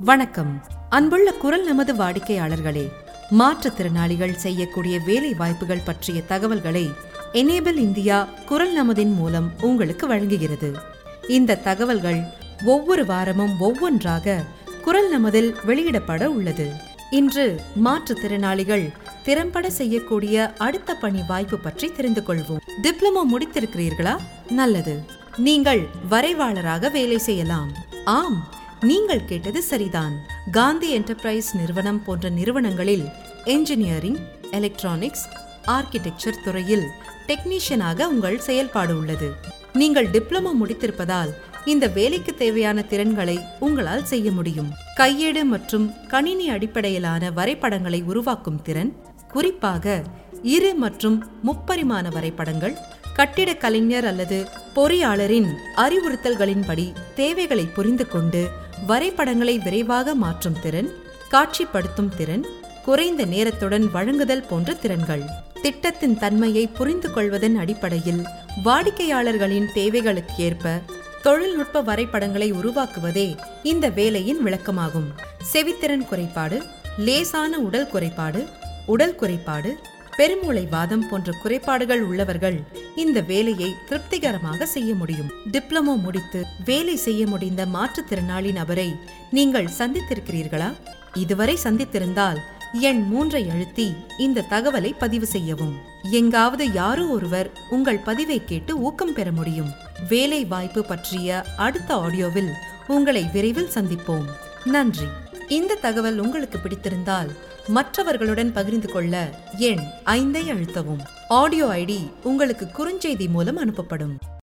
வணக்கம் அன்புள்ள குரல் நமது வாடிக்கையாளர்களே மாற்றுத்திறனாளிகள் செய்யக்கூடிய வேலை வாய்ப்புகள் பற்றிய தகவல்களை எனேபிள் இந்தியா குரல் நமதின் மூலம் உங்களுக்கு வழங்குகிறது இந்த தகவல்கள் ஒவ்வொரு வாரமும் ஒவ்வொன்றாக குரல் நமதில் வெளியிடப்பட உள்ளது இன்று மாற்றுத்திறனாளிகள் திறம்பட செய்யக்கூடிய அடுத்த பணி வாய்ப்பு பற்றி தெரிந்து கொள்வோம் டிப்ளமோ முடித்திருக்கிறீர்களா நல்லது நீங்கள் வரைவாளராக வேலை செய்யலாம் ஆம் நீங்கள் கேட்டது சரிதான் காந்தி என்டர்பிரைஸ் நிறுவனம் போன்ற நிறுவனங்களில் என்ஜினியரிங் எலக்ட்ரானிக்ஸ் ஆர்கிடெக்சர் துறையில் டெக்னீஷியனாக உங்கள் செயல்பாடு உள்ளது நீங்கள் டிப்ளமோ முடித்திருப்பதால் இந்த வேலைக்கு தேவையான திறன்களை உங்களால் செய்ய முடியும் கையேடு மற்றும் கணினி அடிப்படையிலான வரைபடங்களை உருவாக்கும் திறன் குறிப்பாக இரு மற்றும் முப்பரிமாண வரைபடங்கள் கட்டிட கலைஞர் அல்லது பொறியாளரின் அறிவுறுத்தல்களின்படி தேவைகளை புரிந்து கொண்டு வரைபடங்களை விரைவாக மாற்றும் திறன் காட்சிப்படுத்தும் திறன் குறைந்த நேரத்துடன் வழங்குதல் போன்ற திறன்கள் திட்டத்தின் தன்மையை புரிந்து கொள்வதன் அடிப்படையில் வாடிக்கையாளர்களின் தேவைகளுக்கு ஏற்ப தொழில்நுட்ப வரைபடங்களை உருவாக்குவதே இந்த வேலையின் விளக்கமாகும் செவித்திறன் குறைபாடு லேசான உடல் குறைபாடு உடல் குறைபாடு பெருமூளை வாதம் போன்ற குறைபாடுகள் உள்ளவர்கள் இந்த வேலையை திருப்திகரமாக செய்ய முடியும் டிப்ளமோ முடித்து வேலை செய்ய முடிந்த மாற்றுத்திறனாளி நபரை நீங்கள் சந்தித்திருக்கிறீர்களா இதுவரை சந்தித்திருந்தால் எண் மூன்றை அழுத்தி இந்த தகவலை பதிவு செய்யவும் எங்காவது யாரோ ஒருவர் உங்கள் பதிவை கேட்டு ஊக்கம் பெற முடியும் வேலை வாய்ப்பு பற்றிய அடுத்த ஆடியோவில் உங்களை விரைவில் சந்திப்போம் நன்றி இந்த தகவல் உங்களுக்கு பிடித்திருந்தால் மற்றவர்களுடன் பகிர்ந்து கொள்ள எண் ஐந்தை அழுத்தவும் ஆடியோ ஐடி உங்களுக்கு குறுஞ்செய்தி மூலம் அனுப்பப்படும்